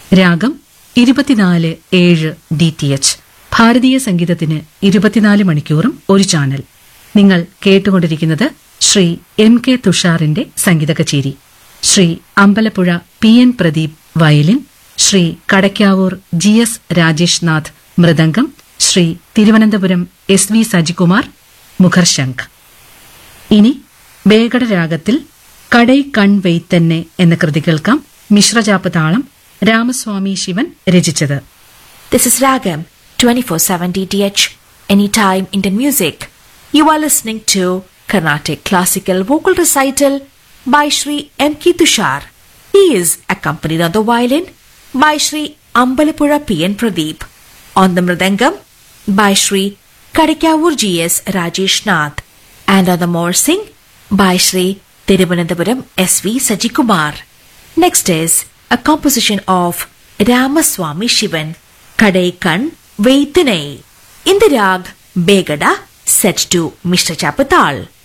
രാഗം ഇരുപത്തിനാല് ഏഴ് ഡി ടി എച്ച് ഭാരതീയ സംഗീതത്തിന് ഇരുപത്തിനാല് മണിക്കൂറും ഒരു ചാനൽ നിങ്ങൾ കേട്ടുകൊണ്ടിരിക്കുന്നത് ശ്രീ എം കെ തുഷാറിന്റെ സംഗീത കച്ചേരി Shri Ambalappuzha P N Pradeep violin Shri Kadakkavoor G S Rajesh Nath mridangam Shri Thiruvananthapuram S V Sajikumar മുഖർശംഖ് ഇനി വേഗട രാഗത്തിൽ കടൈ കൺ വെയ്ത്തന്നെ എന്ന കൃതി കേൾക്കാം മിശ്രജാപ്പ് താളം രാമസ്വാമി ശിവൻ രചിച്ചത് This is Ragam 24/7 DTH Anytime Indian Music. You are listening to Carnatic Classical Vocal Recital by Shri M. K. Tushar. He is accompanied on the violin by Shri Ambalapura P. N. Pradeep. On the mridangam by Shri Kadikavur G. S. Rajesh Nath. And on the morsing by Shri Tiruvananthapuram S. V. Sajikumar. Next is a composition of Ramaswamy Shivan, Kadaikan Vaitanai, in the rag Begada set to Mr. Chapatal.